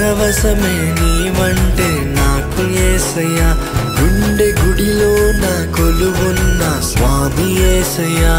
పరవశమే నీవంటే నాకు ఏసయ్యా గుండె గుడిలో నా కొలువున్న స్వామి ఏసయ్యా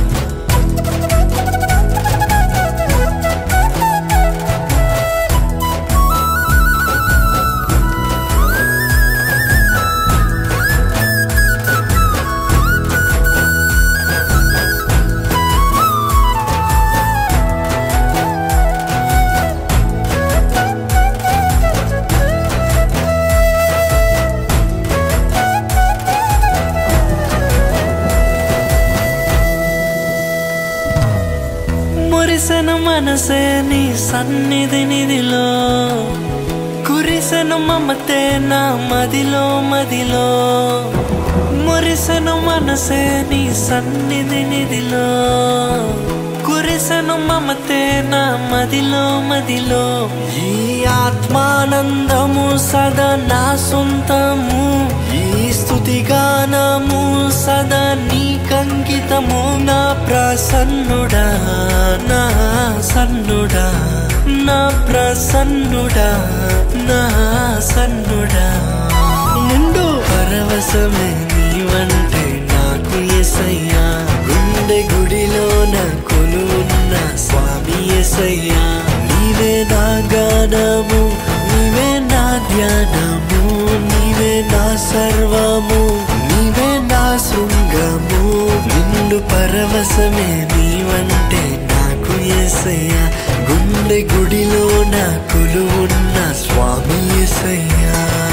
మురిసెను మనసే నీ సన్నిధి నిధిలో కురిసెను మమతే నా మదిలో మదిలో మురిసెను మనసే నీ సన్నిధి నిధిలో కురిసెను మమతే నా మదిలో మదిలో ఈ ఆత్మానందము సదా నా సొంతము ఈ స్తుతి గానము సదా నీకంకితము నా ప్రసన్నుడా నా సన్నుడా నా ప్రసన్నుడా నా సన్నుడా నిండు పరవశమే నీవంటే నాకు ఎసయ్యా గుండె గుడిలో నా కొలువున్న స్వామి ఎసయ్యా నీవే నా గానము నీవే నా ధ్యానము నీవే నా సర్వము నీవే నా శృంగము నిండు పరవశమే నీవంటే నాకు ఎసయ్యా గుండె గుడిలో నా కొలువున్న స్వామి ఎసయ్యా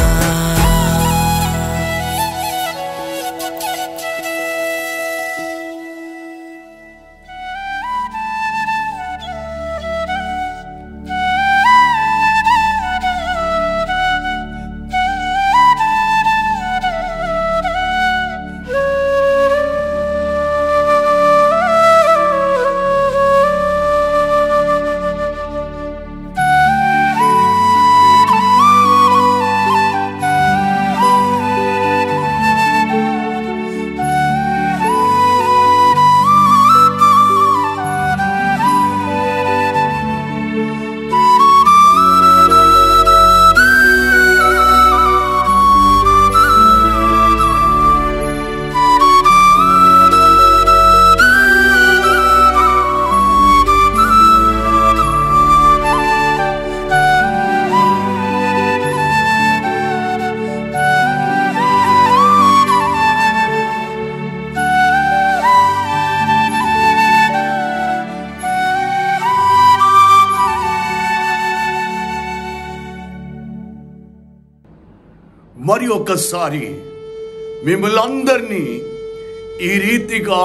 మరి ఒక్కసారి మిమ్మల్ని అందరినీ ఈ రీతిగా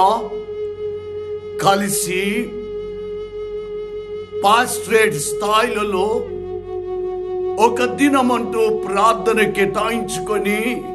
కలిసి పాస్ట్రేట్ స్థాయిలలో ఒక దినమంటూ ప్రార్థన కేటాయించుకొని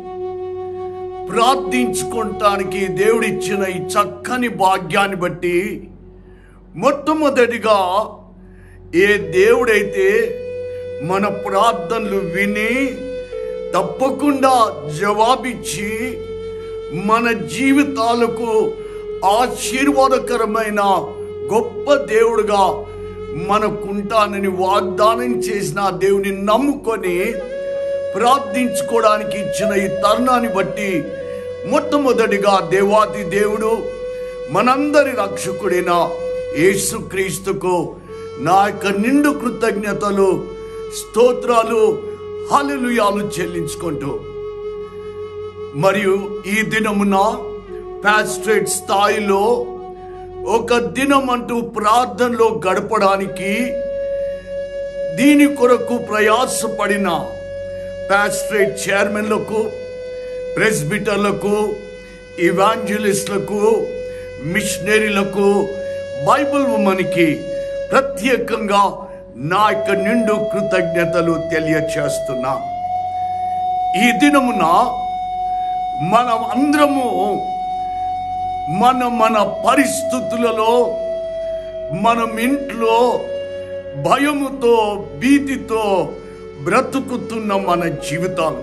ప్రార్థించుకోవటానికి దేవుడిచ్చిన ఈ చక్కని భాగ్యాన్ని బట్టి మొట్టమొదటిగా ఏ దేవుడైతే మన ప్రార్థనలు విని తప్పకుండా జవాబిచ్చి మన జీవితాలకు ఆశీర్వాదకరమైన గొప్ప దేవుడుగా మనకుంటానని వాగ్దానం చేసిన ఆ దేవుని నమ్ముకొని ప్రార్థించుకోవడానికి ఇచ్చిన ఈ తరుణాన్ని బట్టి మొట్టమొదటిగా దేవాది దేవుడు మనందరి రక్షకుడైన యేసుక్రీస్తుకు నా యొక్క నిండు కృతజ్ఞతలు స్తోత్రాలు హల్లెలూయాలు చెల్లించుకుంటూ మరియు ఈ దినమున పాస్ట్రేట్ స్థాయిలో ఒక దినం అంటూ ప్రార్థనలో గడపడానికి దీని కొరకు ప్రయాసపడిన పాస్ట్రేట్ చైర్మన్లకు ప్రెస్బిటర్లకు ఇవాంజలిస్టులకు మిషనరీలకు బైబిల్ ఉమ్మనికి ప్రత్యేకంగా నా యొక్క నిండు కృతజ్ఞతలు తెలియచేస్తున్నా ఈ దినమున మనం అందరము మన మన పరిస్థితులలో మనం ఇంట్లో భయముతో భీతితో బ్రతుకుతున్న మన జీవితాలు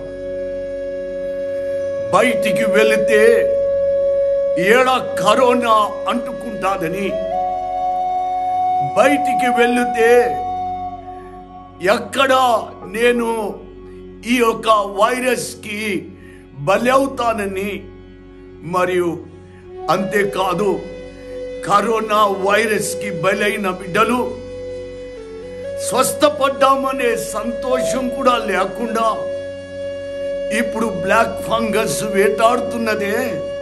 బయటికి వెళితే ఏడ కరోనా అంటుకుంటాదని బయటికి వెళితే ఎక్కడ నేను ఈ యొక్క వైరస్కి బలి అవుతానని మరియు అంతేకాదు కరోనా వైరస్కి బలైన బిడ్డలు స్వస్థపడ్డామనే సంతోషం కూడా లేకుండా ఇప్పుడు బ్లాక్ ఫంగస్ వేటాడుతున్నదే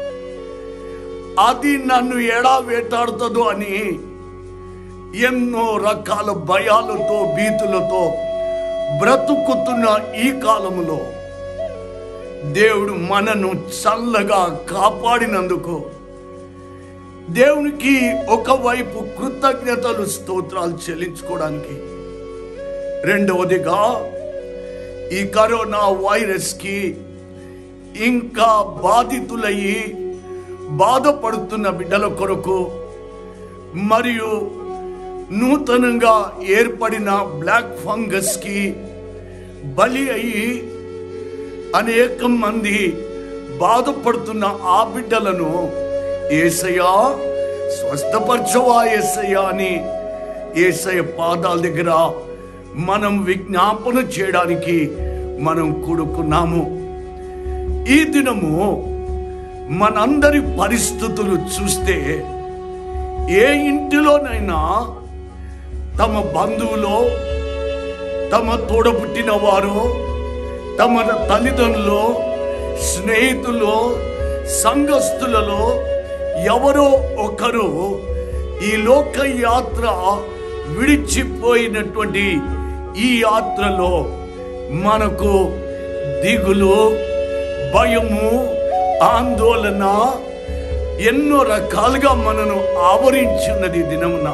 అది నన్ను ఎడా వేటాడుతుందో అని ఎన్నో రకాల భయాలతో భీతులతో బ్రతుకుతున్న ఈ కాలములో దేవుడు మనను చల్లగా కాపాడినందుకు దేవునికి ఒకవైపు కృతజ్ఞతలు స్తోత్రాలు చెల్లించుకోవడానికి రెండవదిగా ఈ కరోనా వైరస్కి ఇంకా బాధితులయ్యి బాధపడుతున్న బిడ్డల కొరకు మరియు నూతనంగా ఏర్పడిన బ్లాక్ ఫంగస్కి బలి అయ్యి అనేక మంది బాధపడుతున్న ఆ బిడ్డలను ఏసయ్యా స్వస్థపరచవా ఏసయ్యా అని ఏసయ్య పాదాల దగ్గర మనం విజ్ఞాపన చేయడానికి మనం కూడుకున్నాము ఈ దినము మనందరి పరిస్థితులు చూస్తే ఏ ఇంటిలోనైనా తమ బంధువులో తమ తోడబుట్టిన వారు తమ తల్లిదండ్రులు స్నేహితులు సంఘస్థులలో ఎవరో ఒకరు ఈ లోక యాత్ర విడిచిపోయినటువంటి ఈ యాత్రలో మనకు దిగులు భయము ఆందోళన ఎన్నో రకాలుగా మనను ఆవరించున్నది ఈ దినమున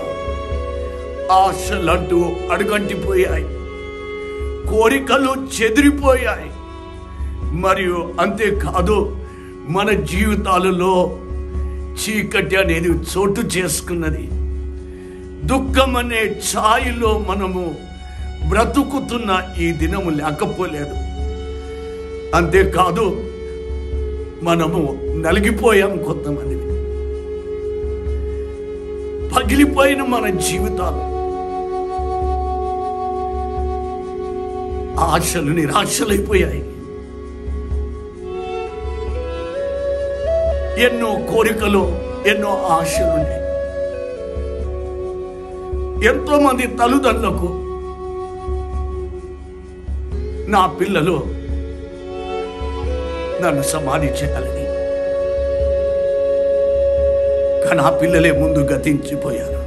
ఆశలంటూ అడుగంటిపోయాయి కోరికలు చెదిరిపోయాయి మరియు అంతేకాదు మన జీవితాలలో చీకటి అనేది చోటు చేసుకున్నది దుఃఖం అనే ఛాయిలో మనము బ్రతుకుతున్న ఈ దినము లేకపోలేదు అంతేకాదు మనము నలిగిపోయాం కొంతమంది పగిలిపోయిన మన జీవితాలు ఆశలు నిరాశలైపోయాయి ఎన్నో కోరికలు ఎన్నో ఆశలున్నాయి ఎంతో మంది తల్లిదండ్రులకు నా పిల్లలు నన్ను సమాధి చేయాలని కానీ ఆ పిల్లలే ముందు గతించిపోయారు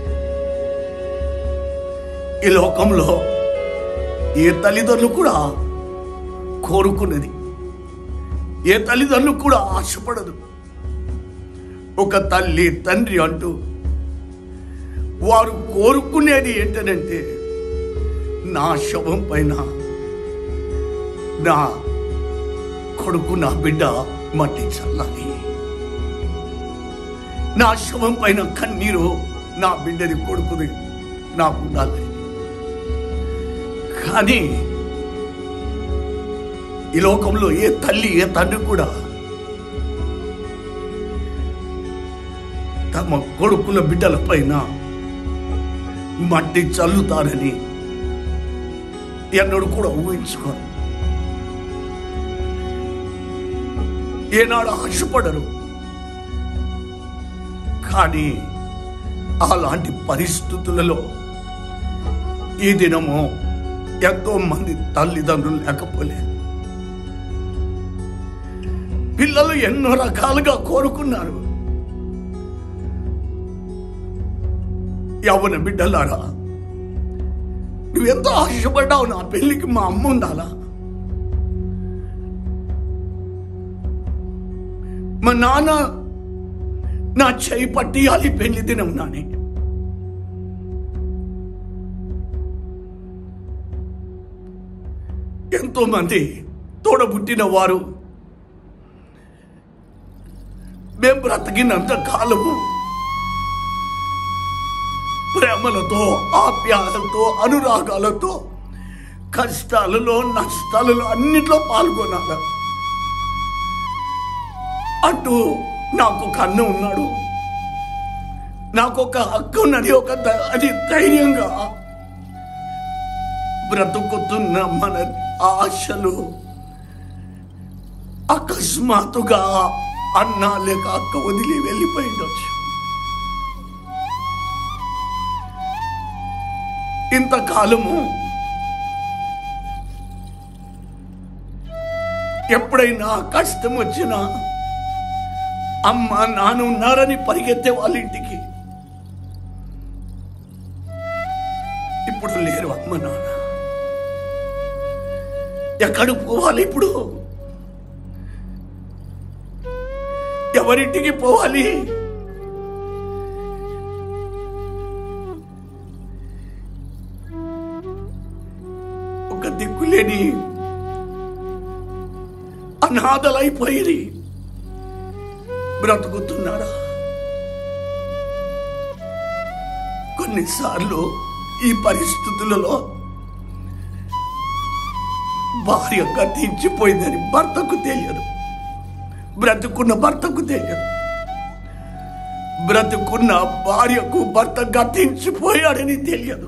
ఈ లోకంలో ఏ తల్లిదండ్రులు కూడా కోరుకున్నది ఏ తల్లిదండ్రులు కూడా ఆశపడదు ఒక తల్లి తండ్రి అంటూ వారు కోరుకునేది ఏంటనంటే నా శవం పైన నా కొడుకు నా బిడ్డ మట్టి చల్లాలి నా శవం పైన కన్నీరు నా బిడ్డది కొడుకుది నాకు ఉండాలి కానీ ఈ లోకంలో ఏ తల్లి ఏ తండ్రి కూడా తమ కొడుకుల బిడ్డల పైన మట్టి చల్లుతారని ఎన్నడూ కూడా ఊహించుకోరు ఏనాడు ఆశపడరు కానీ అలాంటి పరిస్థితులలో ఈ దినము ఎంతో మంది తల్లిదండ్రులు లేకపోలేదు పిల్లలు ఎన్నో రకాలుగా కోరుకున్నారు యవన బిడ్డలారా నువ్వెంతో ఆశపడ్డావు నా పెళ్లికి మా అమ్మ ఉండాలా మా నాన్న నా చేయి పట్టియాలి పెళ్లి దినం నాని ఎంతో మంది తోడబుట్టిన వారు మేము బ్రతికినంత కాలము ప్రేమలతో ఆప్యాయతతో అనురాగాలతో కష్టాలలో నష్టాలలో అన్నిట్లో పాల్గొనాలి అటు నాకు ఒక అన్న ఉన్నాడు నాకు ఒక హక్కు ఉన్నది ఒక ద- అది ధైర్యంగా బ్రతుకుతున్న మన ఆశలు అకస్మాత్తుగా అన్నా లేక అక్క వదిలి వెళ్ళిపోయిండొచ్చు ఇంతకాలము ఎప్పుడైనా కష్టం వచ్చినా అమ్మ నాన్న ఉన్నారని పరిగెత్తే వాళ్ళ ఇంటికి ఇప్పుడు లేరు అమ్మ నాన్న ఎక్కడికి పోవాలి ఇప్పుడు ఎవరింటికి పోవాలి ఒక దిక్కులేని అనాథలైపోయి బ్రతుకుతున్నారా కొన్నిసార్లు ఈ పరిస్థితులలో భార్య గతించిపోయిందని భర్తకు తెలియదు బ్రతుకున్న భర్తకు తెలియదు బ్రతుకున్న భార్యకు భర్త గతించిపోయాడని తెలియదు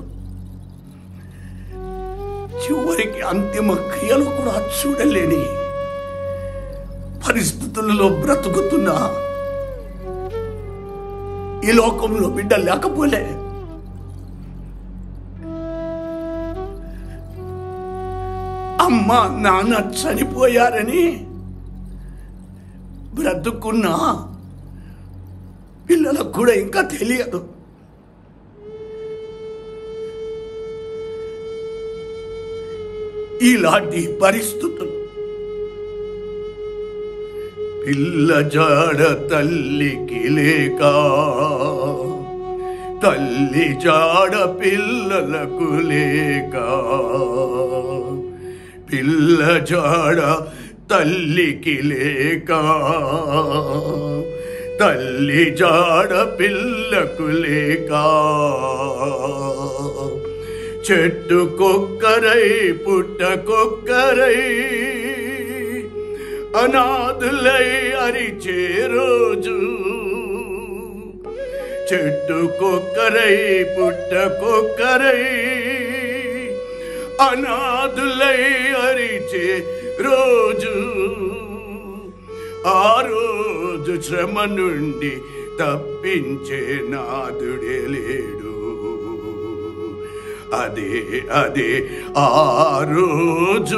చివరికి అంతిమ క్రియలు కూడా చూడలేని పరిస్థితులలో బ్రతుకుతున్న ఈ లోకంలో బిడ్డ లేకపోలే అమ్మ నాన్న చనిపోయారని బ్రతుకున్న పిల్లలకు కూడా ఇంకా తెలియదు ఇలాంటి పరిస్థితులు పిల్ల జాడ తల్లికి లేక తల్లి జాడ పిల్లలకు లేక పిల్ల జాడ తల్లికి లేక తల్లి జాడ పిల్లకు లేక చెట్టు కొక్కరై పుట్ట కొక్కరై అనాథులై అరిచే రోజు చెట్టు కొక్కరై పుట్ట కొక్కరై అనాథులై అరిచే రోజు ఆ రోజు శ్రమ నుండి తప్పించే నాదుడే లేడు అదే అదే ఆ రోజు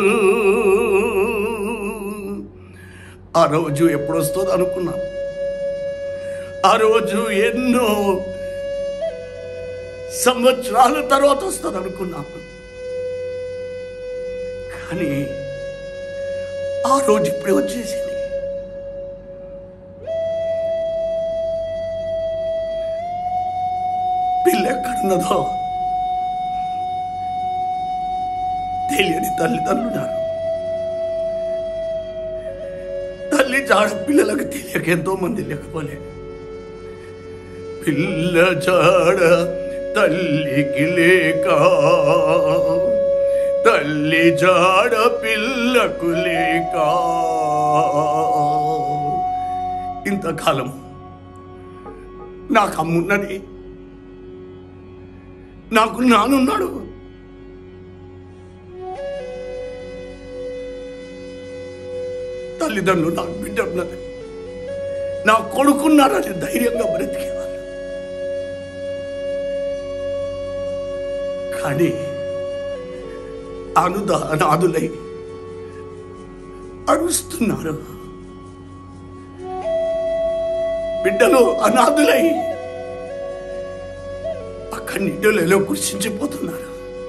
ఆ రోజు ఎప్పుడు వస్తుంది అనుకున్నాను ఆ రోజు ఎన్నో సంవత్సరాల తర్వాత వస్తుంది అనుకున్నాను కానీ ఆ రోజు ఇప్పుడే వచ్చేసింది పిల్ల ఎక్కడున్నదో తెలియని తల్లిదండ్రులున్నారు తల్లి జాడ పిల్లలకు తెలియక ఎంతో మంది లేకపోలే పిల్ల జాడ తల్లికి లేక తల్లి జాడ పిల్లకు లేక ఇంతకాలం నాకు అమ్మున్నది నాకు నానున్నాడు తల్లిదండ్రులు నాకు బిడ్డ ఉన్నది నా కొడుకున్నారని ధైర్యంగా బ్రతికేవాళ్ళు కానీ అనుదా అనాథులై అరుస్తున్నారు బిడ్డలు అనాథులై అక్కడి నిడ్డలలో కృషించిపోతున్నారు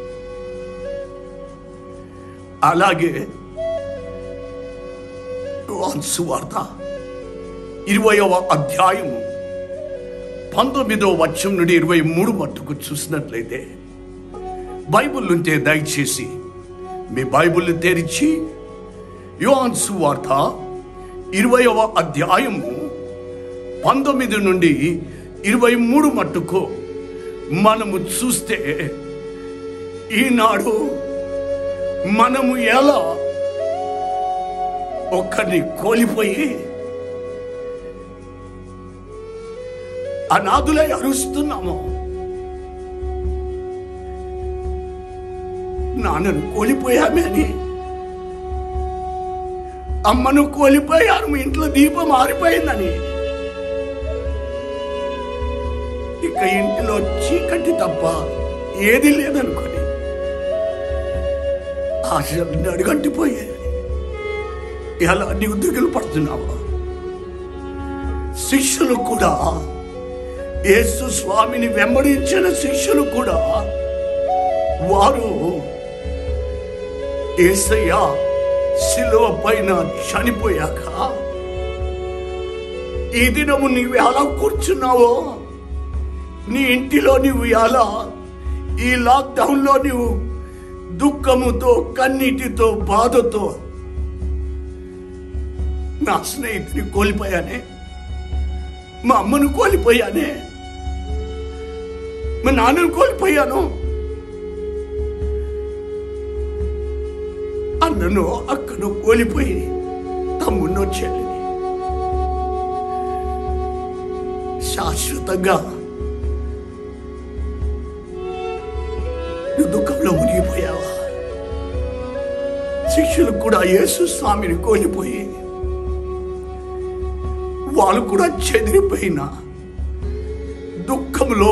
అలాగే సువార్త ఇరవయవ అధ్యాయము పంతొమ్మిదో వచ్చం నుండి ఇరవై మూడు మట్టుకు చూసినట్లయితే బైబిల్ ఉంటే దయచేసి మీ బైబిల్ తెరిచి యోహాన్ సువార్త ఇరవయవ అధ్యాయము పంతొమ్మిది నుండి ఇరవై మూడు మట్టుకు మనము చూస్తే ఈనాడు మనము ఎలా ఒక్కరిని కోల్పోయి అనాథులై అరుస్తున్నాము నాన్నను కోల్పోయామే అని అమ్మను కోల్పోయాను మీ ఇంట్లో దీపం ఆరిపోయిందని ఇక ఇంటిలో చీకటి తప్ప ఏది లేదనుకొని ఆశలు అడుగంటిపోయాయి ఎలా నీవు దిగులు పడుతున్నావా శిష్యులు కూడా యేసు స్వామిని వెంబడించిన శిష్యులు కూడా వారు ఏసయ్య శిలువ పైన చనిపోయాక ఈ దినము నీవు ఎలా కూర్చున్నావో నీ ఇంటిలో నీవు ఎలా ఈ లాక్డౌన్లో నీవు దుఃఖముతో కన్నీటితో బాధతో నా స్నేహితుని కోల్పోయానే మా అమ్మను కోల్పోయానే మా నాన్నను కోల్పోయాను అన్నను అక్కను కోల్పోయి తమ్మున్నో చెల్లిని శాశ్వతంగా నువ్వు దుఃఖంలో మునిగిపోయావా శిష్యులు కూడా యేసు స్వామిని కోల్పోయి వాళ్ళు కూడా చెదిరిపోయిన దుఃఖంలో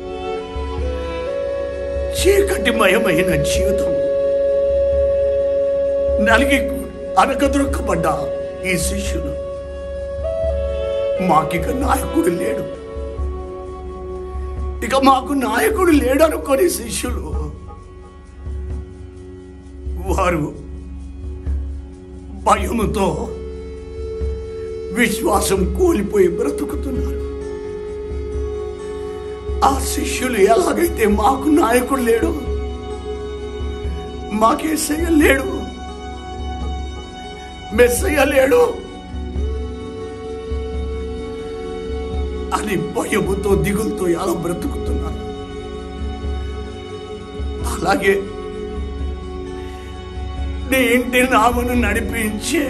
చీకటిమయమైన జీవితం నలిగి అనగదొరకబడ్డ ఈ శిష్యులు మాకిక నాయకుడు లేడు ఇక మాకు నాయకుడు లేడు అనుకొని శిష్యులు వారు భయముతో విశ్వాసం కోల్పోయి బ్రతుకుతున్నారు ఆ శిష్యులు ఎలాగైతే మాకు నాయకుడు లేడు మాకేసయ్య లేడు మెస్సయ్య లేడు అని భయముతో దిగులతో ఎలా బ్రతుకుతున్నారు అలాగే నీ ఇంటి నామను నడిపించే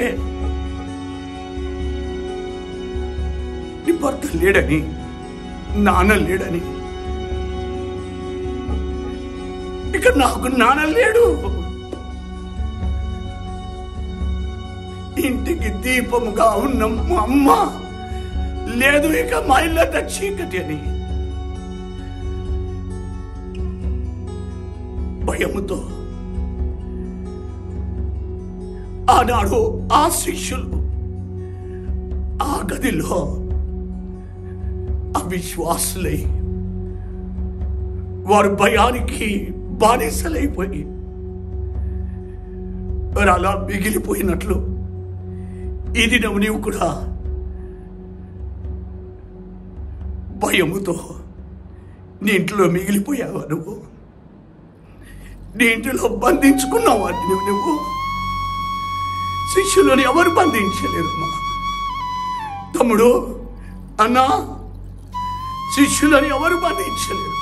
నీ భర్త లేడని నాన్న లేడని ఇక నాకు నాన్న లేడు ఇంటికి దీపముగా ఉన్న మా అమ్మ లేదు ఇక మా ఇల్లంతా చీకటి అని భయముతో ఆనాడు ఆ శిష్యులు ఆ గదిలో అవిశ్వాసులై వారు భయానికి బానిసలైపోయి వారు అలా మిగిలిపోయినట్లు ఈ దినం నీవు కూడా భయముతో నీ ఇంట్లో మిగిలిపోయావా నువ్వు నీ ఇంటిలో బంధించుకున్నావా నువ్వు నువ్వు శిష్యులను ఎవరు బంధించలేరమ్మా తమ్ముడు అన్నా శిష్యులను ఎవరు బంధించలేరు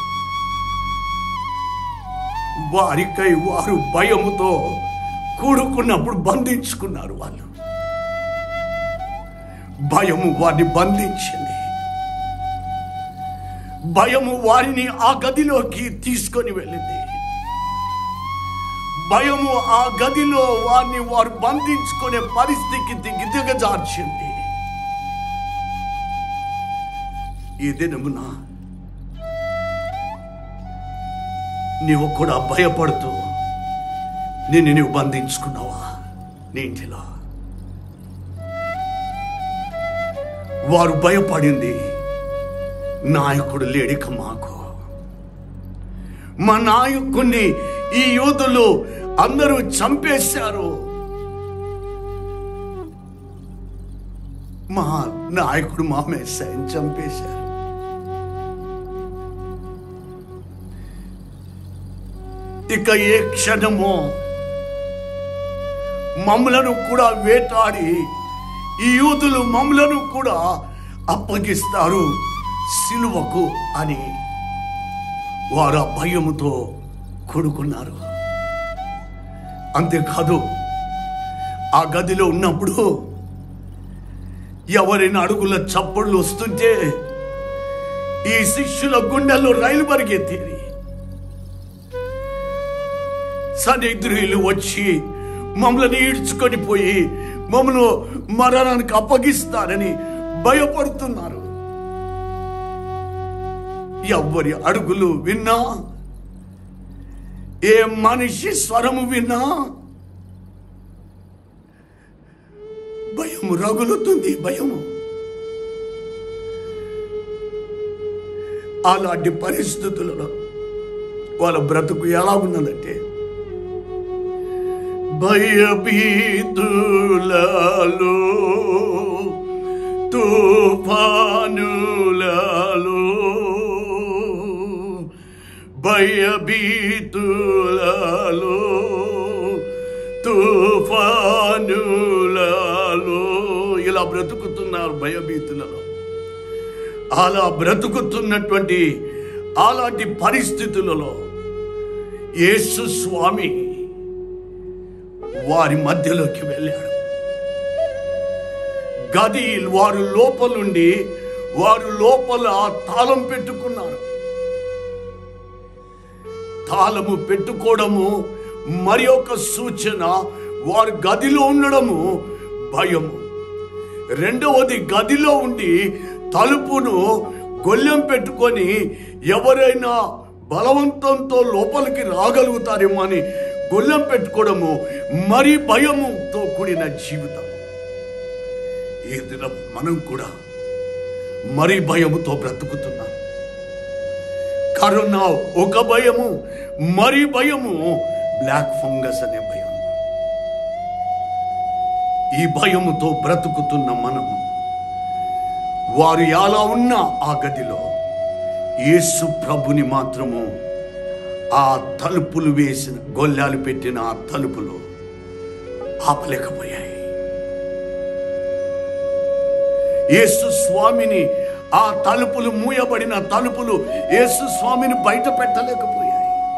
వారికై వారు భయముతో కూడుకున్నప్పుడు బంధించుకున్నారు వాళ్ళు భయము వారిని బంధించింది భయము వారిని ఆ గదిలోకి తీసుకొని వెళ్ళింది భయము ఆ గదిలో వారిని వారు బంధించుకునే పరిస్థితికి దిగజార్చింది ఈ దినమున నీవు కూడా భయపడుతూ నిన్ను నీవు బంధించుకున్నావా నీ ఇంటిలో వారు భయపడింది నాయకుడు లేడిక మాకు మా నాయకుడిని ఈ యోధులు అందరూ చంపేశారు మా నాయకుడు మా మెస్సాయని చంపేశారు ఇక ఏ క్షణమో మమ్మలను కూడా వేటాడి ఈ యూదులు మమ్మలను కూడా అప్పగిస్తారు సిలువకు అని వారు ఆ భయముతో కొడుకున్నారు అంతేకాదు ఆ గదిలో ఉన్నప్పుడు ఎవరైనా అడుగుల చప్పుళ్ళు వస్తుంటే ఈ శిష్యుల గుండెల్లో రైలు పరిగెత్తేది సన్నిధులు వచ్చి మమ్మల్ని ఈడ్చుకొని పోయి మమ్మల్ని మరణానికి అప్పగిస్తారని భయపడుతున్నారు ఎవ్వరి అడుగులు విన్నా ఏ మనిషి స్వరము విన్నా భయము రగులుతుంది భయము అలాంటి పరిస్థితులలో వాళ్ళ బ్రతుకు ఎలా ఉన్నదంటే భయభీతులలో తుఫానులలో భయభీతులలో తుఫానులలో ఇలా బ్రతుకుతున్నారు భయభీతులలో అలా బ్రతుకుతున్నటువంటి అలాంటి పరిస్థితులలో యేసు స్వామి వారి మధ్యలోకి వెళ్ళాడు గది వారు లోపలుండి వారు లోపల తాళం పెట్టుకున్నారు తాళము పెట్టుకోవడము మరి ఒక సూచన వారు గదిలో ఉండడము భయము రెండవది గదిలో ఉండి తలుపును గొల్లెం పెట్టుకొని ఎవరైనా బలవంతంతో లోపలికి రాగలుగుతారేమో అని గొల్లెం పెట్టుకోవడము మరి భయముతో కూడిన జీవితం ఈ దినం మనం కూడా మరి భయముతో బ్రతుకుతున్నాం కరోనా ఒక భయము మరి భయము బ్లాక్ ఫంగస్ అనే భయం ఈ భయముతో బ్రతుకుతున్న మనము వారు ఎలా ఉన్న ఆ గదిలో యేసు ప్రభుని మాత్రము ఆ తలుపులు వేసిన గొల్లాలు పెట్టిన ఆ తలుపులు ఆపలేకపోయాయి యేసు స్వామిని ఆ తలుపులు మూయబడిన తలుపులు యేసు స్వామిని బయట పెట్టలేకపోయాయి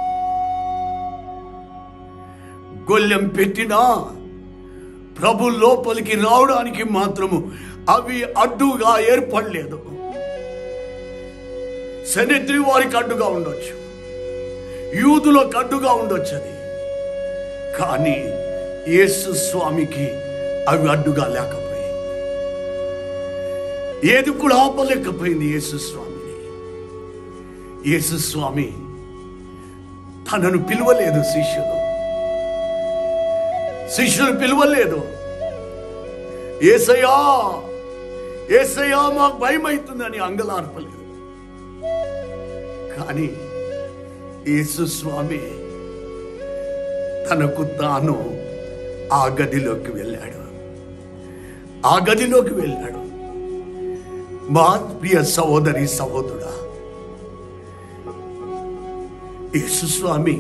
గొల్లెం పెట్టినా ప్రభు లోపలికి రావడానికి మాత్రము అవి అడ్డుగా ఏర్పడలేదు శనిద్రి వారికి అడ్డుగా ఉండొచ్చు యూదులకు అడ్డుగా ఉండొచ్చు అది కానీ యేసు స్వామికి అవి అడ్డుగా లేకపోయాయి ఏది కూడా ఆపలేకపోయింది యేసు స్వామిని యేసు స్వామి తనను పిలవలేదు శిష్యులు శిష్యులు పిలవలేదు ఏసయ్యా ఏసయ్యా మాకు భయం అవుతుందని అంగలార్పలేదు కానీ యేసు స్వామి తనకు తాను ఆ గదిలోకి వెళ్ళాడు ఆ గదిలోకి వెళ్ళాడు మా ప్రియ సహోదరి సహోదరుడా యేసు స్వామి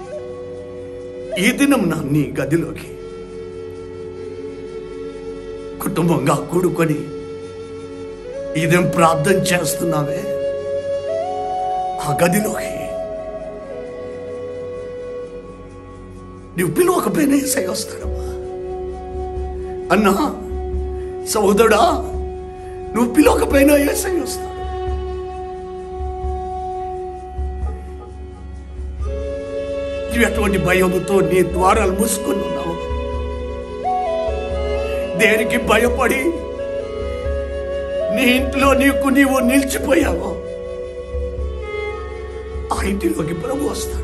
ఈ దినం నా నీ గదిలోకి కుటుంబంగా కూడుకొని ఇదేం ప్రార్థన చేస్తున్నావే ఆ గదిలోకి నువ్వు పిలవకపోయినా ఏసై వస్తాడమ్మా అన్నా సహోదరుడా నువ్వు పిలవకపోయినా ఏసై వస్తాడు నువ్వు ఎటువంటి భయముతో నీ ద్వారాలు మూసుకొని ఉన్నావు దేనికి భయపడి నీ ఇంట్లో నీకు నీవు నిలిచిపోయావు ఆ ఇంటిలోకి ప్రభు వస్తాడు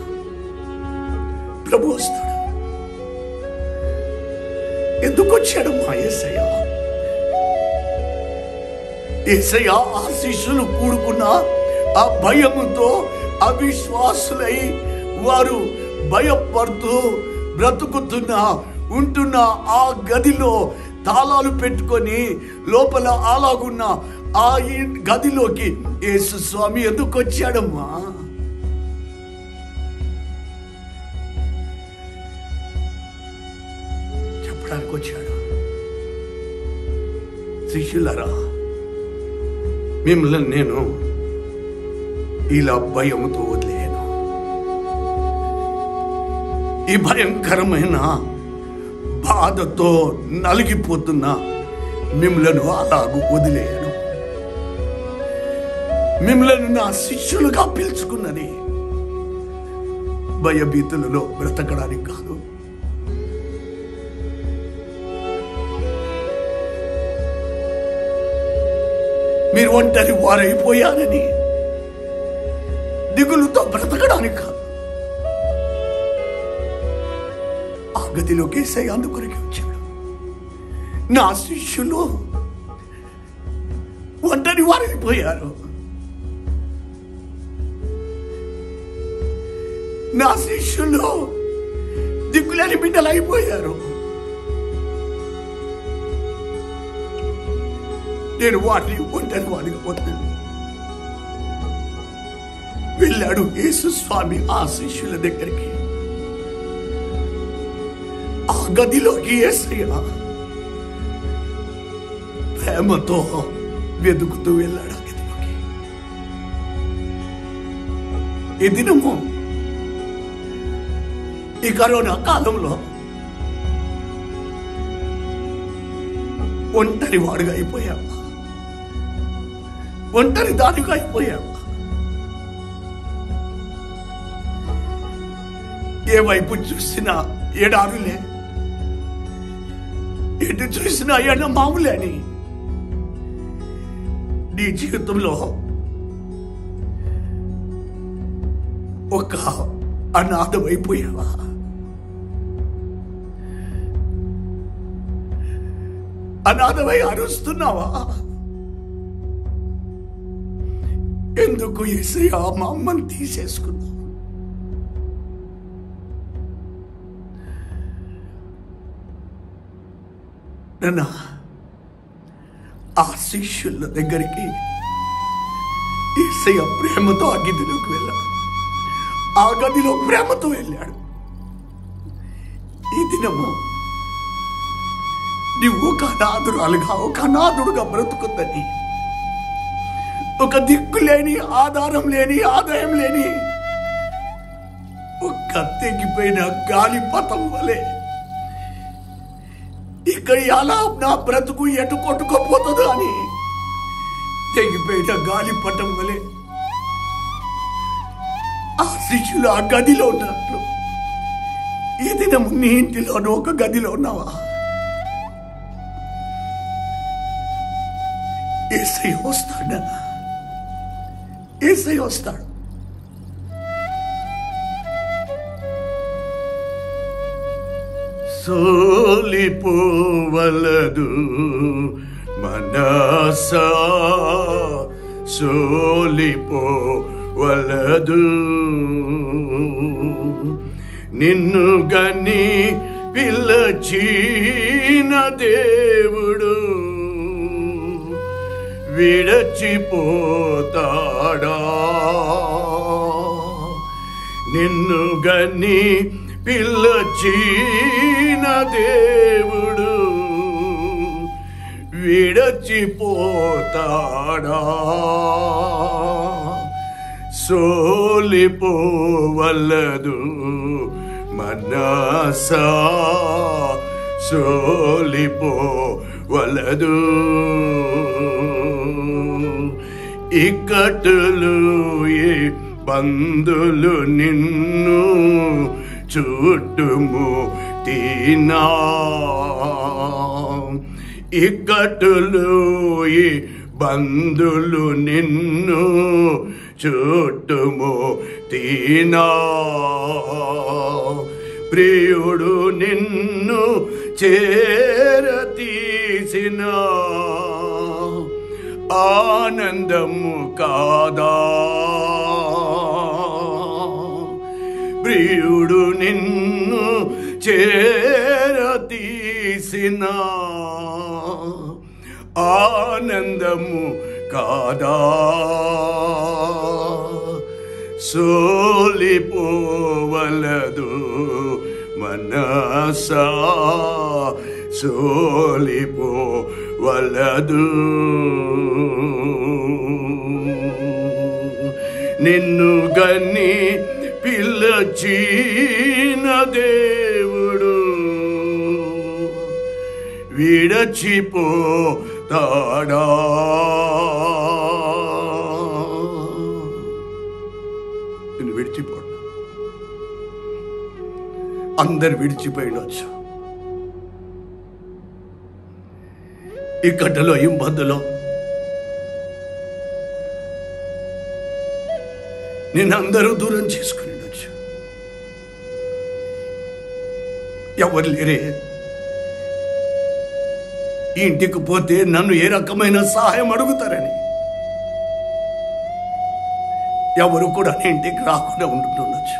ప్రభు వస్తాడు ఎందుకు వచ్చాడు మా ఏసయ్య ఏసయ్య ఆ శిష్యులు కూడుకున్న ఆ భయముతో అవిశ్వాసులై వారు భయపడుతూ బ్రతుకుతున్న ఉంటున్న ఆ గదిలో తాళాలు పెట్టుకొని లోపల అలాగున్న ఆ ఇ- గదిలోకి యేసు స్వామి ఎందుకు వచ్చాడమ్మా చెప్పడానికి వచ్చాడు శిష్యులరా మిమ్మల్ని నేను ఇలా భయముతో వదిలేను ఈ భయంకరమైన బాధతో నలిగిపోతున్న మిమ్మలను అలాగూ వదిలేయను మిమ్మలను నా శిష్యులుగా పిలుచుకున్నది భయభీతులలో బ్రతకడానికి కాదు మీరు ఒంటరి వారైపోయారని దిగులుతో బ్రతకడానికి కాదు ఆ గదిలోకి వేసే అందుకొరికి వచ్చాడు నా శిష్యులు ఒంటరి వారైపోయారు నా శిష్యులు దిక్కులేని బిడ్డలు అయిపోయారు నేను వాటిని ఒంటరి వాడిగా పొందాను వెళ్ళాడు యేసు స్వామి ఆ శిష్యుల దగ్గరికి ఆ గదిలోకి ఏసయ్య ప్రేమతో వెతుకుతూ వెళ్ళాడు ఆ గదిలోకి ఈ దినము ఈ కరోనా కాలంలో ఒంటరి వాడుగా అయిపోయావా ఒంటరి దానిగా అయిపోయావా ఏ వైపు చూసినా ఎడారులే ఎటు చూసినా ఎడ మామూలే అని నీ జీవితంలో ఒక అనాథమైపోయావా అనాథమై అరుస్తున్నావా ఎందుకు ఏసయ్య మా అమ్మని తీసేసుకున్నావు నన్న ఆ శిష్యుల దగ్గరికి ఏసయ్య ప్రేమతో ఆ గదిలోకి వెళ్ళాడు ఆ గదిలో ప్రేమతో వెళ్ళాడు ఈ దినము నువ్వు ఒక అనాథురాలుగా ఒక అనాథుడుగా బ్రతుకుందని ఒక దిక్కు లేని ఆధారం లేని ఆదాయం లేని ఒక్క తెగిపోయిన గాలి పతం వలె ఇక్కడ ఎలా నా బ్రతుకు ఎటు కొట్టుకోపోతుందో అని తెగిపోయిన గాలి పటం వలె ఆ శిష్యులు ఆ గదిలో ఉన్నట్లు ఈ దినం నీ ఇంటిలోనూ ఒక గదిలో ఉన్నావా ఏసై వస్తాడా ఏసై వస్తాడు సోలిపోవలదు మనసా సోలిపోవలదు నిన్ను గని పిల్లచీన దేవుడు విడచిపోతాడా నిన్ను గని పిల్లచీన దేవుడు విడచిపోతాడా సోలిపోవలదు మనసా సోలిపోవలదు ఇక్కటులు ఏ బంధులు నిన్ను చుట్టుము తీనా ఇక్కటులు ఈ బంధులు నిన్ను చుట్టుము తీనా ప్రియుడు నిన్ను చేర తీసిన ఆనందము కాదా ప్రియుడు నిన్ను చేర తీసిన ఆనందము కాదా సోలిపోవలదు మనసా సోలిపోవలదు నిన్ను గన్ని పిల్లచీన దేవుడు విడచిపోతాడా నేను విడిచిపోడు అందరు విడిచిపోయినొచ్చు ఈ గడ్డలో ఇంబందులో నేను అందరూ దూరం చేసుకుని ఉండొచ్చు ఎవరు లేరే ఈ ఇంటికి పోతే నన్ను ఏ రకమైన సహాయం అడుగుతారని ఎవరు కూడా నీ ఇంటికి రాకుండా ఉంటుండొచ్చు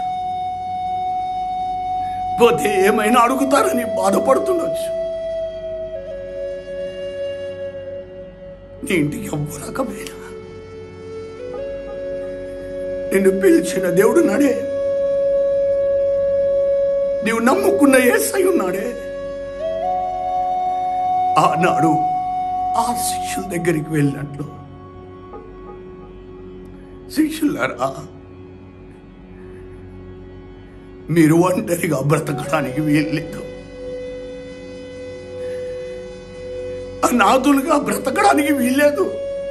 పోతే ఏమైనా అడుగుతారని బాధపడుతుండొచ్చు నీ ఇంటికి ఎవ్వరు రకమైన నిన్ను పిలిచిన దేవుడు నాడే నీవు నమ్ముకున్న ఏసై ఉన్నాడే ఆనాడు ఆ శిష్యుల దగ్గరికి వెళ్ళినట్లు శిష్యులారా మీరు ఒంటరిగా బ్రతకడానికి వీల్లేదు అనాథులుగా బ్రతకడానికి వీల్లేదు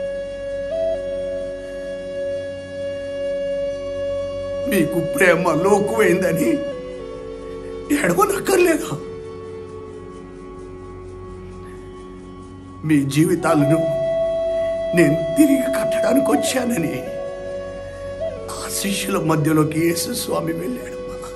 మీకు ప్రేమ లోకువైందని ఎడవనక్కర్లేదా మీ జీవితాలను నేను తిరిగి కట్టడానికి వచ్చానని ఆ శిష్యుల మధ్యలోకి యేసు స్వామి వెళ్ళాడు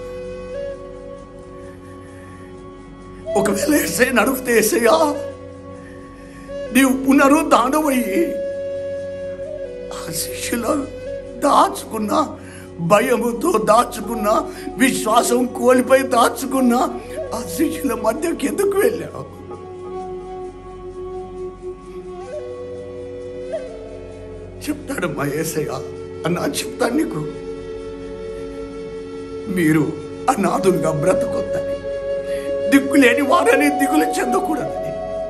ఒకవేళ ఏసైని అడిగితే ఏసయ్యా నీవు పునరుద్ధానమయ్యి ఆ శిష్యుల దాచుకున్న భయముతో దాచుకున్న విశ్వాసం కోల్పోయి దాచుకున్న ఆ శిష్యుల మధ్యకి ఎందుకు వెళ్ళావు చెప్తాడమ్మా ఏసయ్య అన్నా చెప్తాను నీకు మీరు అనాథులుగా బ్రతకొద్దని దిక్కులేని వారని దిగులు చెందకూడదని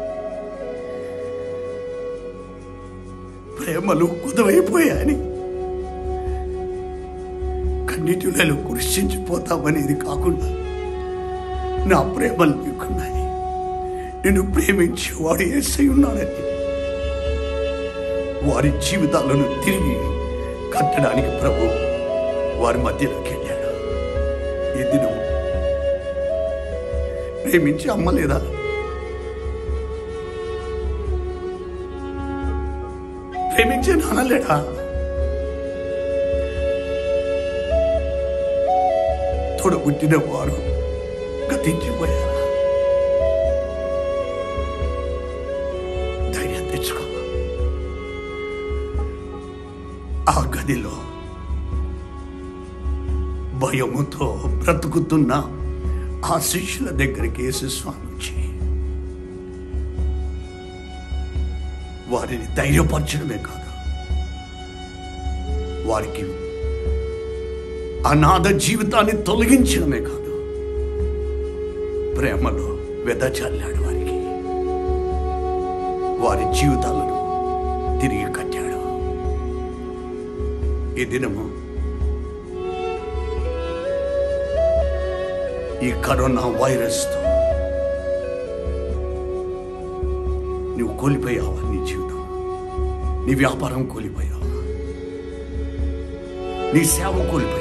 ప్రేమలు కుదవైపోయాయని కన్నీటిలో కృషించిపోతామనేది కాకుండా నా ప్రేమలు నీకున్నాయి నిన్ను ప్రేమించేవాడు ఏసై ఉన్నాడని వారి జీవితాలను తిరిగి కట్టడానికి ప్రభు వారి మధ్యలోకి వెళ్ళాడు ఈ దినం ప్రేమించి అమ్మలేదా ప్రేమించే నానలేడా తోడబుట్టిన వారు గతించిపోయారా ధైర్యం తెచ్చుకో ఆ గదిలో భయముతో బ్రతుకుతున్న ఆ శిష్యుల దగ్గరికి యేసు స్వామి వచ్చి వారిని ధైర్యపరచడమే కాదు వారికి అనాథ జీవితాన్ని తొలగించడమే కాదు ప్రేమలో వెదచల్లాడు వారికి వారి జీవితాలను తిరిగి కట్టాడు ఈ దినము ఈ కరోనా వైరస్తో నువ్వు కోల్పోయావా నీ జీవితం నీ వ్యాపారం కోల్పోయావా నీ సేవ కోల్పోయావా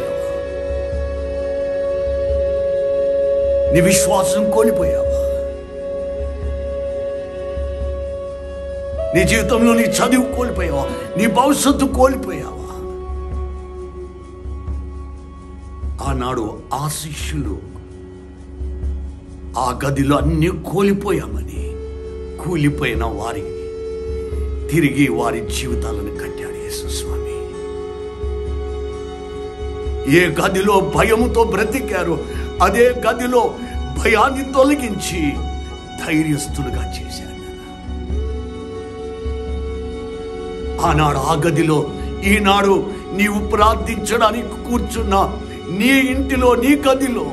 నీ విశ్వాసం కోల్పోయావా నీ జీవితంలో నీ చదువు కోల్పోయావా నీ భవిష్యత్తు కోల్పోయావా ఆనాడు ఆ శిష్యులు ఆ గదిలో అన్ని కోల్పోయామని కూలిపోయిన వారికి తిరిగి వారి జీవితాలను కట్టాడు యేసు స్వామి ఏ గదిలో భయముతో బ్రతికారో అదే గదిలో భయాన్ని తొలగించి ధైర్యస్తులుగా చేశాడు ఆనాడు ఆ గదిలో ఈనాడు నీవు ప్రార్థించడానికి కూర్చున్న నీ ఇంటిలో నీ గదిలో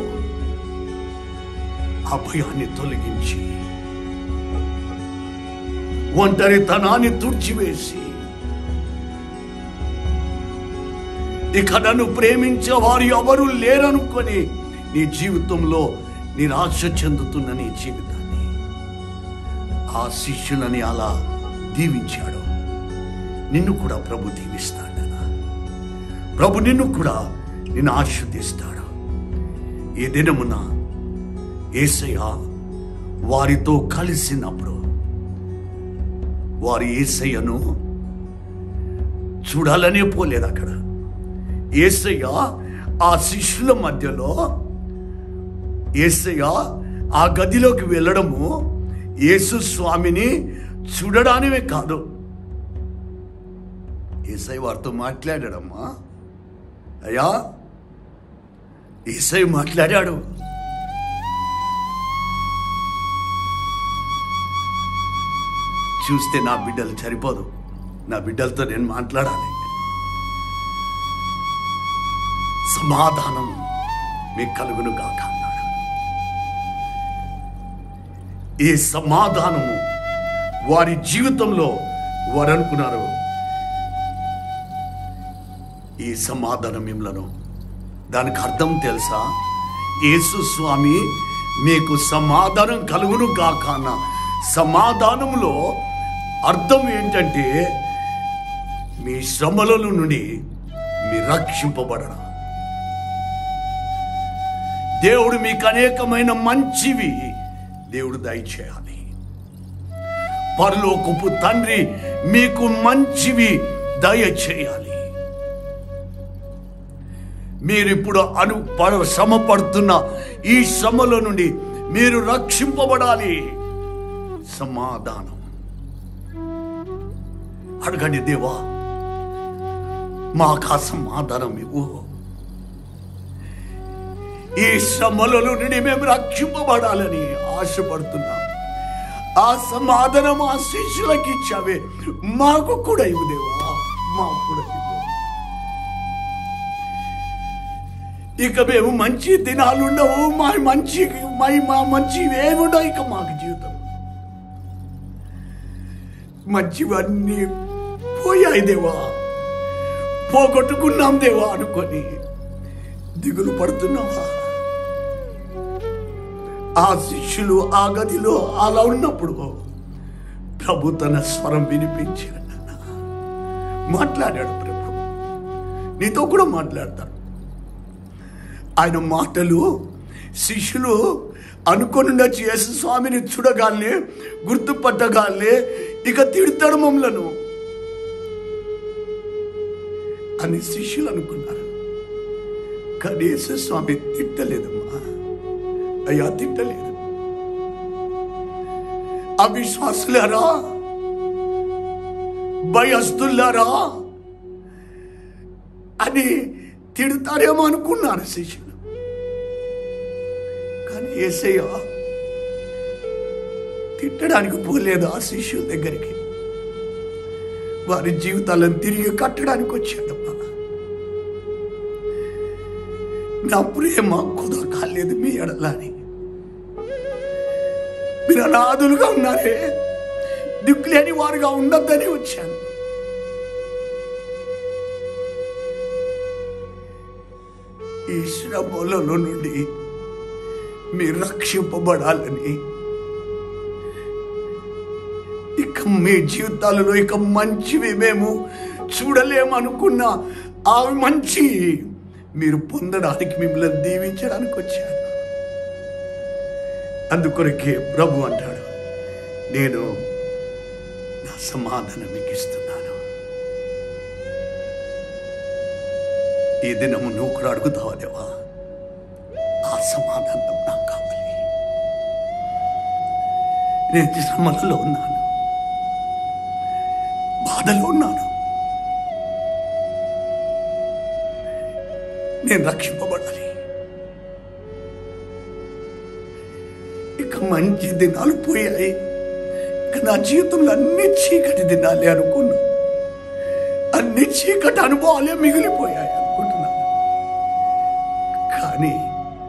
ఆ భయాన్ని తొలగించి ఒంటరితనాన్ని తుడిచివేసి ఇక నన్ను ప్రేమించే వారు ఎవరు లేరనుకొని నీ జీవితంలో నిరాశ చెందుతున్న నీ జీవితాన్ని ఆ శిష్యులని అలా దీవించాడు నిన్ను కూడా ప్రభు దీవిస్తాడు ప్రభు నిన్ను కూడా నిన్ను ఆశీర్దిస్తాడు ఈ దినమున ఏసయ్య వారితో కలిసినప్పుడు వారి ఏసయ్యను చూడాలనే పోలేదు అక్కడ ఏసయ్య ఆ శిష్యుల మధ్యలో ఏసయ్య ఆ గదిలోకి వెళ్ళడము యేసు స్వామిని చూడడానివే కాదు ఏసై వారితో మాట్లాడాడమ్మా అయ్యా ఏసై మాట్లాడాడు చూస్తే నా బిడ్డలు సరిపోదు నా బిడ్డలతో నేను మాట్లాడాలి సమాధానం మీకు కలుగును కాక అన్నాడు ఈ సమాధానము వారి జీవితంలో వారు అనుకున్నారు ఈ సమాధానం మిమ్మలను దానికి అర్థం తెలుసా యేసు స్వామి మీకు సమాధానం కలుగును గాక అన్న సమాధానంలో అర్థం ఏంటంటే మీ శ్రమల నుండి మీ రక్షింపబడడం దేవుడు మీకు అనేకమైన మంచివి దేవుడు దయచేయాలి పరలోకపు తండ్రి మీకు మంచివి దయచేయాలి మీరిప్పుడు అను పడ శ్రమ పడుతున్న ఈ శ్రమల నుండి మీరు రక్షింపబడాలి సమాధానం అడగండి దేవా మాకు ఆ సమాధానం ఇవ్వు ఈ శ్రమలలో నుండి మేము రక్షింపబడాలని ఆశపడుతున్నాం ఆ సమాధానం ఆ శిష్యులకి ఇచ్చావే మాకు కూడా ఇవ్వు దేవా మాకు కూడా ఇవ్వు ఇక మేము మంచి దినాలు ఉండవు మా మంచి మా మా మంచి ఏముండవు ఇక మాకు జీవితం మంచివన్నీ పోయాయి దేవా పోగొట్టుకున్నాం దేవా అనుకొని దిగులు పడుతున్నావా ఆ శిష్యులు ఆ గదిలో అలా ఉన్నప్పుడు ప్రభు తన స్వరం వినిపించాడు మాట్లాడాడు ప్రభు నీతో కూడా మాట్లాడతాడు ఆయన మాటలు శిష్యులు అనుకొని ఉండొచ్చు యేసు స్వామిని చూడగానే గుర్తుపట్టగానే ఇక తిడతాడు మమ్మలను అని శిష్యులు అనుకున్నారు కానీ యేసు స్వామి తిట్టలేదమ్మా అయ్యా తిట్టలేదు అవిశ్వాసులారా భయస్తులారా అని తిడతారేమో అనుకున్నారు శిష్యులు కానీ ఏసయ్య తిట్టడానికి పోలేదు ఆ శిష్యుల దగ్గరికి వారి జీవితాలను తిరిగి కట్టడానికి వచ్చాడమ్మా నా ప్రేమ కుదర కాలేదు మీ ఎడలని మీరు అనాథులుగా ఉన్నారే దిక్కులేని వారుగా ఉండొద్దని వచ్చాను ఈ శ్రమలలో నుండి మీరు రక్షింపబడాలని ఇక మీ జీవితాలలో ఇక మంచివి మేము చూడలేమనుకున్న ఆ మంచి మీరు పొందడానికి మిమ్మల్ని దీవించడానికి వచ్చాను అందుకొరకే ప్రభు అంటాడు నేను నా సమాధానం మీకు ఇస్తున్నాను ఈ దినము నువ్వు కూడా అడుగుతావా దేవా ఆ సమాధానం నాకు కావాలి నేను శ్రమలలో ఉన్నాను బాధలో ఉన్నాను నేను రక్షింపబడాలి ఇక మంచి దినాలు పోయాయి ఇక నా జీవితంలో అన్ని చీకటి దినాలే అనుకున్నా అన్ని చీకటి అనుభవాలే మిగిలిపోయాయి అనుకుంటున్నాను కానీ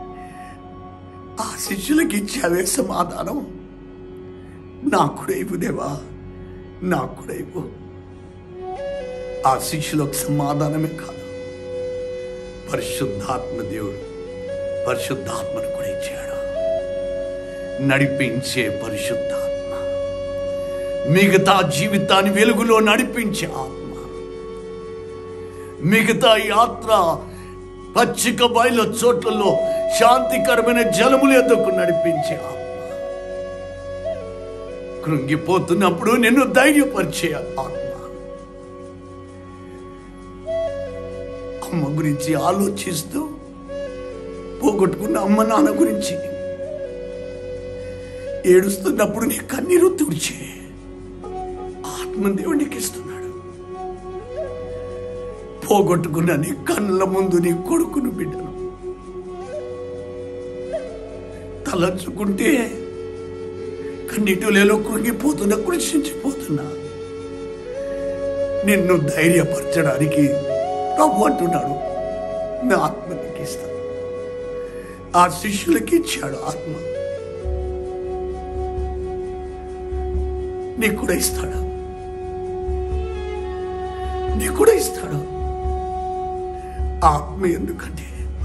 ఆ శిష్యులకి ఇచ్చావే సమాధానం నాకు కూడా ఇవ్వు దేవా నాకు కూడా ఇవ్వు ఆ శిష్యులకు సమాధానమే కాదు పరిశుద్ధాత్మ దేవుడు పరిశుద్ధాత్మను కూడా ఇచ్చాడు నడిపించే పరిశుద్ధాత్మ మిగతా జీవితాన్ని వెలుగులో నడిపించే ఆత్మ మిగతా ఈ యాత్ర పచ్చిక బయలు చోట్లలో శాంతికరమైన జలములు ఎద్దకు నడిపించే ఆత్మ కృంగిపోతున్నప్పుడు నిన్ను ధైర్యపరిచే ఆత్మ అమ్మ గురించి ఆలోచిస్తూ పోగొట్టుకున్న అమ్మ నాన్న గురించి ఏడుస్తున్నప్పుడు నీ కన్నీరు తుడిచే ఆత్మ దేవునికి ఇస్తున్నాడు పోగొట్టుకున్న నీ కళ్ళ ముందు నీ కొడుకును బిడ్డను తలంచుకుంటే కన్నీటిలో కృంగిపోతున్నా కృషించిపోతున్నా నిన్ను ధైర్యపరచడానికి ప్రభు అంటున్నాడు నా ఆత్మ నీకు ఇస్తాను ఆ శిష్యులకి ఇచ్చాడు ఆత్మ నీకు కూడా ఇస్తాడు నీకు కూడా ఇస్తాడు ఆత్మ ఎందుకంటే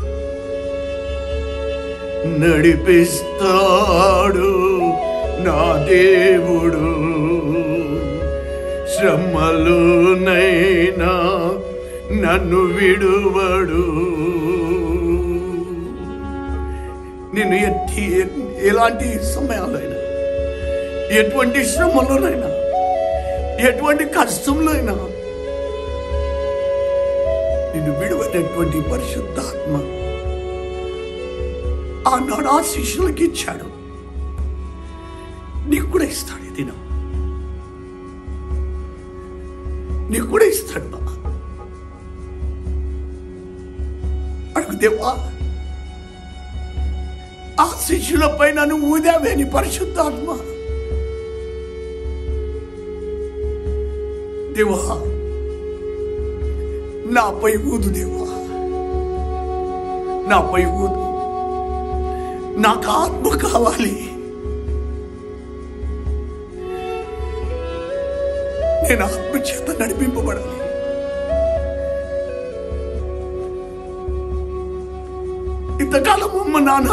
నడిపిస్తాడు నా దేవుడు శ్రమలునైనా నన్ను విడువడు నేను ఎట్టి ఎలాంటి సమయాలైనా ఎటువంటి శ్రమలోనైనా ఎటువంటి కష్టంలో అయినా నిన్ను విడువనటువంటి పరిశుద్ధాత్మ ఆనాడు ఆ శిష్యులకి ఇచ్చాడు నీకు కూడా ఇస్తాడు ఈ దినం నీకు కూడా ఇస్తాడు బాబా అడుగు దేవా ఆ శిష్యులపై నన్ను ఊదావే నీ పరిశుద్ధాత్మ దేవా నాపై ఊదు దేవా నాపై ఊదు నాకు ఆత్మ కావాలి నేను ఆత్మ చేత నడిపింపబడాలి ఇంతకాలం అమ్మ నాన్న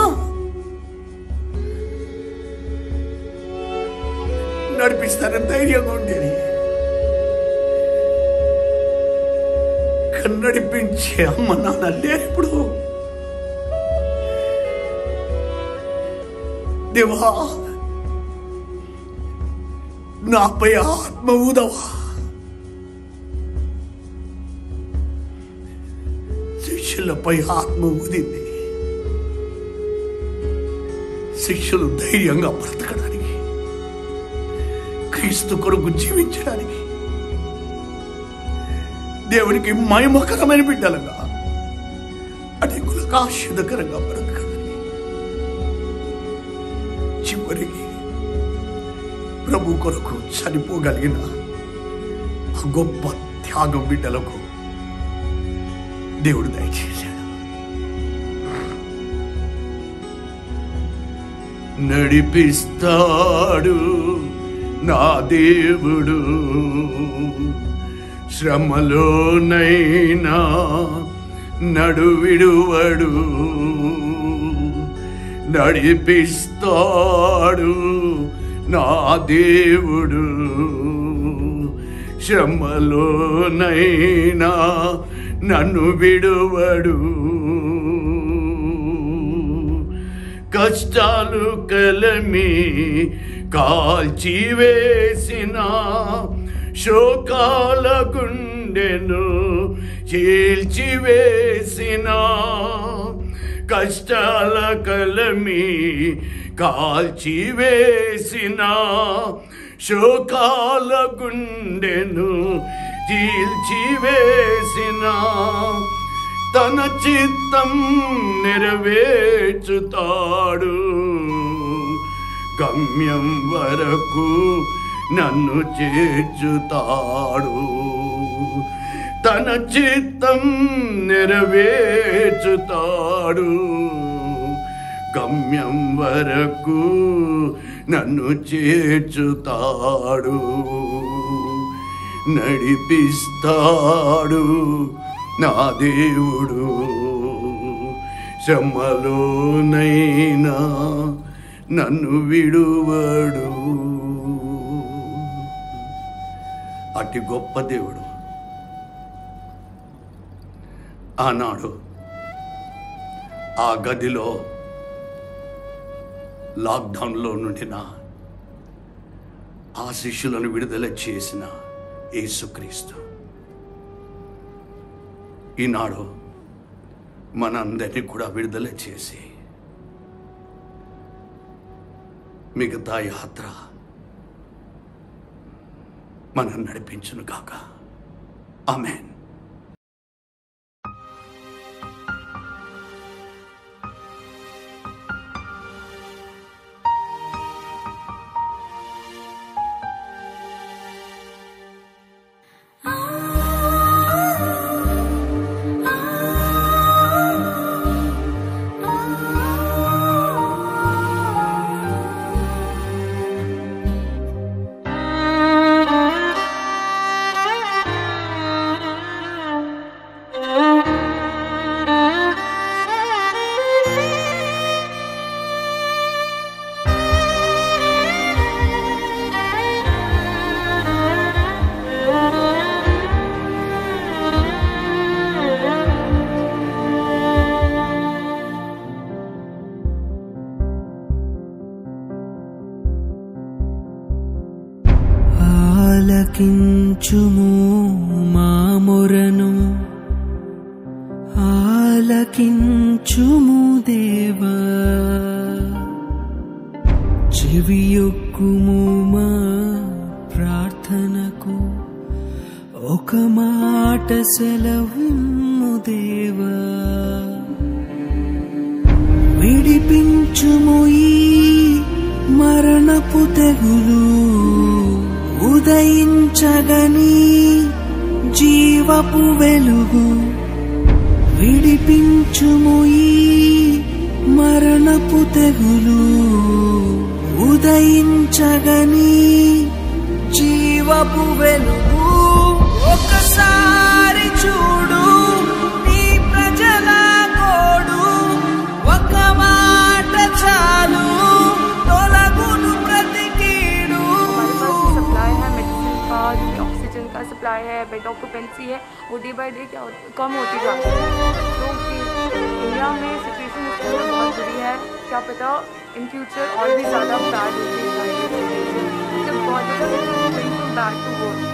నడిపిస్తానని ధైర్యంగా ఉండేది కానీ నడిపించే అమ్మ నాన్న లేరు ఇప్పుడు దేవా నాపై ఆత్మ ఊదవా శిష్యులపై ఆత్మ ఊదింది శిష్యులు ధైర్యంగా బ్రతకడానికి క్రీస్తు కొరకు జీవించడానికి దేవునికి మహిమకరమైన బిడ్డలుగా అనేకులకు ఆశీర్వదకరంగా బ్రతకడానికి చివరికి ప్రభు కొరకు చనిపోగలిగిన ఆ గొప్ప త్యాగం బిడ్డలకు దేవుడు దయచేశాడు నడిపిస్తాడు నా దేవుడు శ్రమలోనైనా నడువిడువడు నడిపిస్తాడు నా దేవుడు శ్రమలోనైనా నన్ను విడువడు కష్టాలు కలమి కాల్చివేసిన శోకాల గుండెను చీల్చివేసిన కష్టాల కలమి కాల్చివేసిన శోకాల గుండెను చీల్చివేసిన తన చిత్తం నెరవేర్చుతాడు గమ్యం వరకు నన్ను చేర్చుతాడు తన చిత్తం నెరవేర్చుతాడు గమ్యం వరకు నన్ను చేర్చుతాడు నడిపిస్తాడు నా దేవుడు శ్రమలోనైనా నన్ను విడువడు అతి గొప్ప దేవుడు ఆనాడు ఆ గదిలో లాక్డౌన్లో నుండిన ఆ శిష్యులను విడుదల చేసిన యేసుక్రీస్తు ఈనాడు మనందరినీ కూడా విడుదల చేసి మిగతా యాత్ర మనం నడిపించును కాక ఆమెన్ ఆలకించుము మా మొరను ఆలకించుము దేవా చెవియొక్కుము మా ప్రార్థనకు ఒక మాట సెలవిమ్ము దేవా విడిపించుము ఈ మరణపు తెగులు ఉదయించగని జీవపు వెలుగు విడిపించుము ఈ మరణపు తెగులు ఉదయించగని జీవపు వెలుగు ఒకసారి చూడు నీ ప్రజల గోడు ఒక మాట చాలు తొలగును ప్రతి కీడు सप्लाई है मेडिसिन का ऑक्सीजन का सप्लाई है बेड ऑक्यूपेंसी है वो डे बाई डे क्या होती- कम होती जाती है तो कि- इंडिया में सिचुएशन इस समय बहुत बुरी है क्या पता इन फ्यूचर और भी ज़्यादा बैड होती जाएगी जब बहुत ज़्यादा bad to word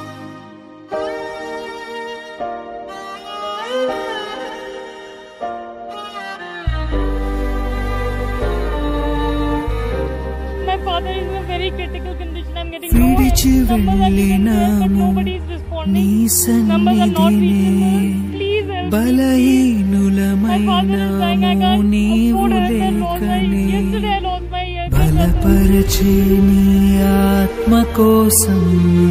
My father is in a very critical condition. I'm getting విడిచి no help. Numbers are given there, but వెళ్ళినాము nobody is నీ responding. Numbers are not సన్నిధినే reachable. Please help me. My father is dying. I బలహీనులమైనాము can't నీవు afford it. I lost my, లేకనే yesterday I lost my ear. బలపరచే నీ ఆత్మ కోసం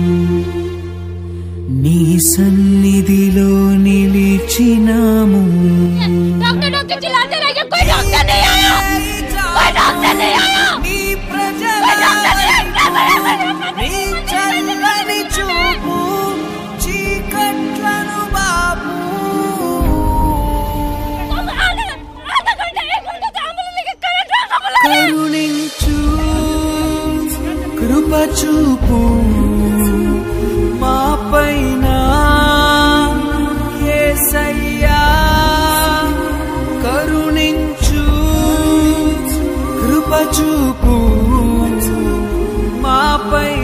నీ సన్నిధిలో నిలిచినాము डॉक्टर डॉक्टर चिल्लाते रहिए कोई डॉक्टर नहीं आया कोई डॉक्टर नहीं आया నీ ప్రజల कोई डॉक्टर नहीं आया నీ చల్లని చూపు చీకట్లను బాపు आधा घंटा एक घंटा से एम्बुलेंस लेके करंट रहा बोला కరుణించు కృప చూపు మా పైన యేసయ్యా కరుణించు కృప చూపు మా పైన